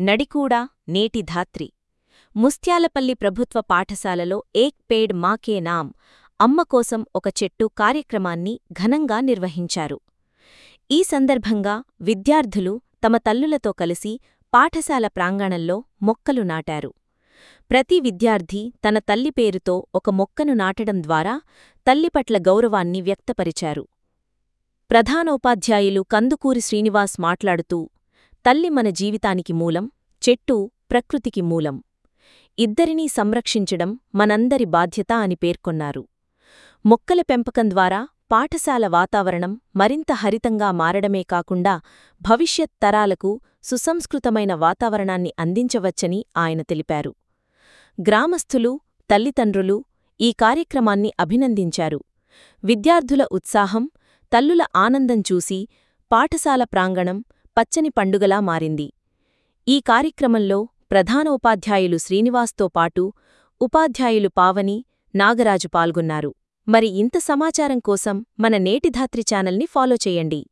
నడికూడ నేటి ధాత్రి ముస్త్యాలపల్లి ప్రభుత్వ పాఠశాలలో ఏక్ పేడ్ మాకే నామ్ అమ్మ కోసం ఒక చెట్టు కార్యక్రమాన్ని ఘనంగా నిర్వహించారు ఈ సందర్భంగా విద్యార్థులు తమ తల్లులతో కలిసి పాఠశాల ప్రాంగణంలో మొక్కలు నాటారు ప్రతి విద్యార్థి తన తల్లి పేరుతో ఒక మొక్కను నాటడం ద్వారా తల్లి పట్ల గౌరవాన్ని వ్యక్తపరిచారు ప్రధానోపాధ్యాయులు కందుకూరి శ్రీనివాస్ మాట్లాడుతూ తల్లి మన జీవితానికి మూలం చెట్టు ప్రకృతికి మూలం ఇద్దరినీ సంరక్షించడం మనందరి బాధ్యత అని పేర్కొన్నారు మొక్కల పెంపకం ద్వారా పాఠశాల వాతావరణం మరింత హరితంగా మారడమే కాకుండా భవిష్యత్ తరాలకు సుసంస్కృతమైన వాతావరణాన్ని అందించవచ్చని ఆయన తెలిపారు గ్రామస్థులు తల్లిదండ్రులు ఈ కార్యక్రమాన్ని అభినందించారు విద్యార్థుల ఉత్సాహం తల్లుల ఆనందం చూసి పాఠశాల ప్రాంగణం పచ్చని పండుగలా మారింది ఈ కార్యక్రమంలో ప్రధానోపాధ్యాయులు శ్రీనివాస్తో పాటు ఉపాధ్యాయులు పావని నాగరాజు పాల్గొన్నారు మరి ఇంత సమాచారం కోసం మన నేటిధాత్రి ఛానల్ని ఫాలో చేయండి